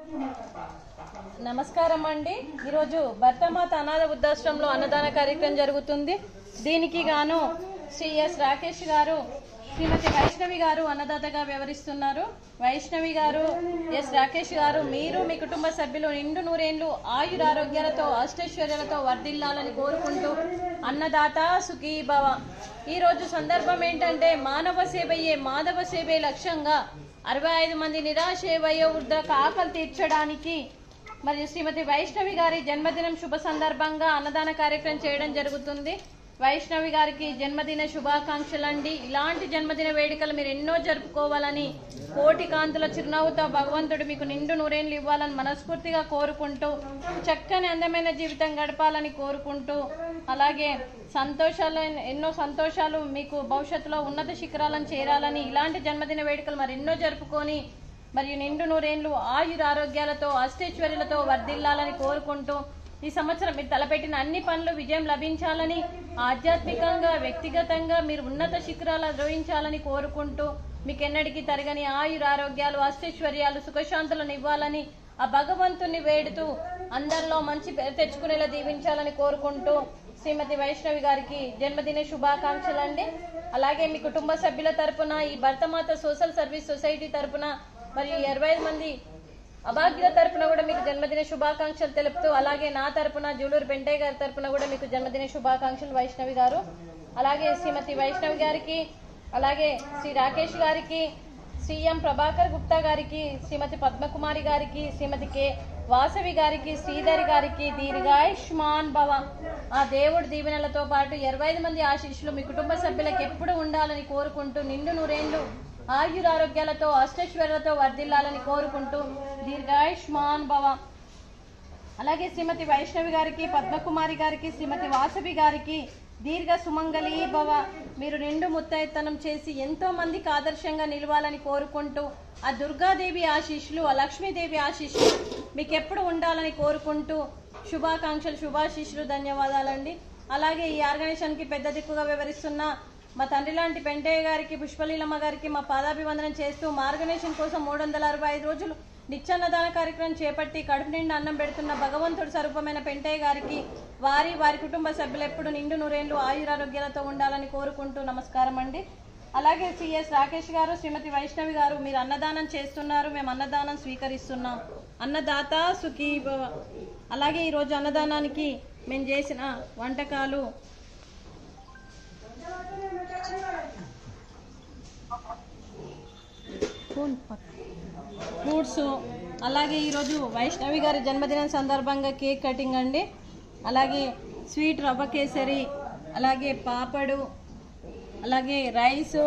నమస్కారం అండి ఈరోజు భర్తమాత అనాథ వృద్ధాశ్రమంలో అన్నదాన కార్యక్రమం జరుగుతుంది దీనికి గాను సిఎస్ రాకేష్ గారు శ్రీమతి వైష్ణవి గారు అన్నదాతగా వ్యవహరిస్తున్నారు వైష్ణవి గారు ఎస్ రాకేష్ గారు మీరు మీ కుటుంబ సభ్యులు నిండు నూరేండ్లు ఆయురారోగ్యాలతో అష్టైశ్వర్యాలతో వర్ధిల్లాలని కోరుకుంటూ అన్నదాత సుఖీ భవ ఈ రోజు సందర్భం ఏంటంటే మానవ సేవయే మాధవ సేవే లక్ష్యంగా అరవై ఐదు మంది నిరాశ వయోవృద్ధ ఆకలి తీర్చడానికి మరియు శ్రీమతి వైష్ణవి గారి జన్మదినం శుభ సందర్భంగా అన్నదాన కార్యక్రమం చేయడం జరుగుతుంది వైష్ణవి గారికి జన్మదిన శుభాకాంక్షలు అండి ఇలాంటి జన్మదిన వేడుకలు మీరు ఎన్నో జరుపుకోవాలని కోటి కాంతుల చిరునవ్వుతో భగవంతుడు మీకు నిండు నూరేళ్ళు ఇవ్వాలని మనస్ఫూర్తిగా కోరుకుంటూ చక్కని అందమైన జీవితం గడపాలని కోరుకుంటూ అలాగే సంతోషాలు ఎన్నో సంతోషాలు మీకు భవిష్యత్తులో ఉన్నత శిఖరాలను చేరాలని ఇలాంటి జన్మదిన వేడుకలు మరి ఎన్నో జరుపుకొని మరియు నిండు నూరేండ్లు ఆయుర ఆరోగ్యాలతో అష్టైశ్వర్యులతో వర్ధిల్లాలని కోరుకుంటూ ఈ సంవత్సరం మీరు తలపెట్టిన అన్ని పనులు విజయం లభించాలని ఆధ్యాత్మికంగా వ్యక్తిగతంగా మీరు ఉన్నత శిఖరాలు అధిరోహించాలని కోరుకుంటూ మీకు ఎన్నటికీ తరగని ఆయుర ఆరోగ్యాలు అష్టైశ్వర్యాలు సుఖశాంతులను ఇవ్వాలని ఆ భగవంతుని వేడుతూ అందరిలో మంచి పేరు తెచ్చుకునేలా దీవించాలని కోరుకుంటూ శ్రీమతి వైష్ణవి గారికి జన్మదిన శుభాకాంక్షలు అండి అలాగే మీ కుటుంబ సభ్యుల తరపున ఈ భర్తమాత సోషల్ సర్వీస్ సొసైటీ తరపున మరియు ఇరవై ఐదు మంది అభాగ్యుల తరపున కూడా మీకు జన్మదిన శుభాకాంక్షలు తెలుపుతూ అలాగే నా తరపున జూలూరు పెంటయ్య గారి తరపున కూడా మీకు జన్మదిన శుభాకాంక్షలు వైష్ణవి గారు అలాగే శ్రీమతి వైష్ణవి గారికి అలాగే శ్రీ రాకేష్ గారికి సీఎం ప్రభాకర్ గుప్తా గారికి శ్రీమతి పద్మకుమారి గారికి శ్రీమతి కె వాసవి గారికి శ్రీధరి గారికి దీర్ఘాయుష్మాన్ భవ ఆ దేవుడి దీవెనలతో పాటు ఇరవై ఐదు మంది ఆశీస్సులు మీ కుటుంబ సభ్యులకు ఎప్పుడు ఉండాలని కోరుకుంటూ నిండు నూరేండ్లు ఆయురారోగ్యాలతో అష్టైశ్వర్యాలతో వర్ధిల్లాలని కోరుకుంటూ దీర్ఘాయుష్మాన్ భవ అలాగే శ్రీమతి వైష్ణవి గారికి పద్మకుమారి గారికి శ్రీమతి వాసవి గారికి దీర్ఘ సుమంగళి భవ మీరు నిండు ముత్తైతనం చేసి ఎంతో మందికి ఆదర్శంగా నిలవాలని కోరుకుంటూ ఆ దుర్గాదేవి ఆశీస్సులు ఆ లక్ష్మీదేవి ఆశీస్సులు మీకు ఎప్పుడు ఉండాలని కోరుకుంటూ శుభాకాంక్షలు శుభాశీస్సులు ధన్యవాదాలండి అలాగే ఈ ఆర్గనైజేషన్కి పెద్ద దిక్కుగా వివరిస్తున్న మా తండ్రి లాంటి పెంటయ్య గారికి పుష్పలీలమ్మ గారికి మా పాదాభివందనం చేస్తూ మా ఆర్గనైజేషన్ కోసం మూడు వందల అరవై ఐదు రోజులు నిత్యాన్నదాన కార్యక్రమం చేపట్టి కడుపు నిండా అన్నం పెడుతున్న భగవంతుడు స్వరూపమైన పెంటయ్య గారికి వారి వారి కుటుంబ సభ్యులు ఎప్పుడు నిండు నూరేళ్లు ఆయురారోగ్యాలతో ఉండాలని కోరుకుంటూ నమస్కారం అండి అలాగే సిఎస్ రాకేష్ గారు శ్రీమతి వైష్ణవి గారు మీరు అన్నదానం చేస్తున్నారు మేము అన్నదానం స్వీకరిస్తున్నాం అన్నదాత సుఖీ భవ అలాగే ఈరోజు అన్నదానానికి మేము చేసిన వంటకాలు ఫ్రూట్స్ అలాగే ఈరోజు వైష్ణవి గారి జన్మదినం సందర్భంగా కేక్ కటింగ్ అండి అలాగే స్వీట్ రవ్వ కేసరి అలాగే పాపడు అలాగే రైసు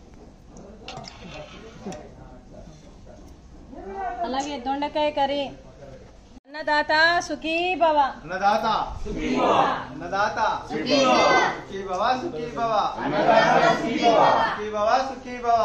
అలాగే దొండకాయ కర్రీ అన్నదాత సుఖీ భవ అన్నదాత అన్నదాత సుఖీ భవ సుఖీ భవ సుఖీ భవ సుఖీ భవ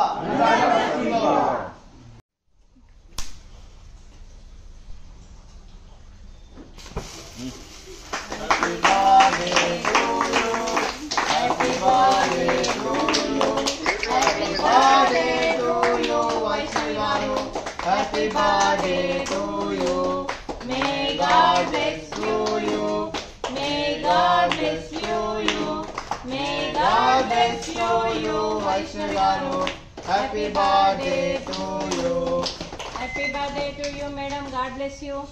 Happy birthday to you. May God bless you, you. May God bless you, you. May God bless you, you. Vaishnavi garu. Happy birthday to you. Happy birthday to you, madam. God bless you.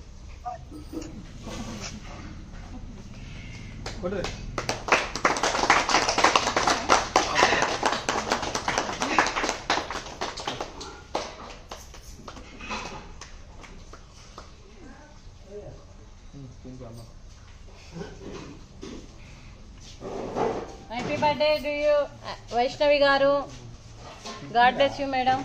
Happy birthday to you Vaishnavi garu God bless you madam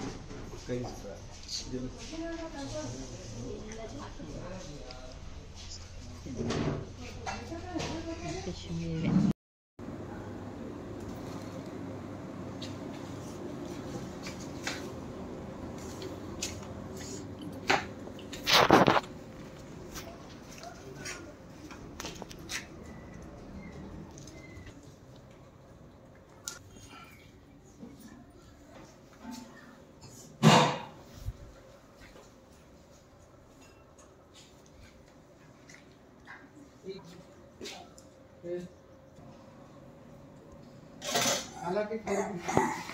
అలాగే